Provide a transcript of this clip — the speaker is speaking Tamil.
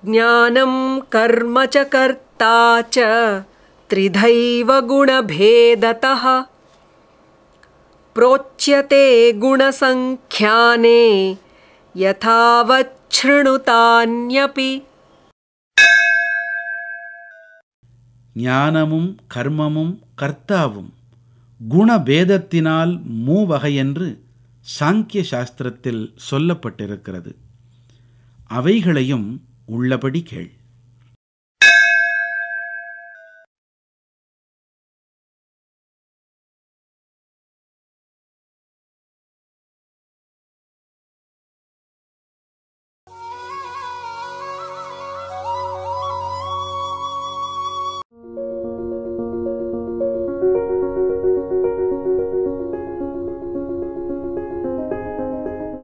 ज्ञानं कर्म च कर्ता च त्रिधैव गुणभेदतः प्रोच्यते गुणसङ्ख्याने यथावच्छृणुतान्यपि ஞானமும் கர்மமும் கர்த்தாவும் குணபேதத்தினால் மூவகையென்று சாங்கிய சாஸ்திரத்தில் சொல்லப்பட்டிருக்கிறது அவைகளையும் உள்ளபடி கேள்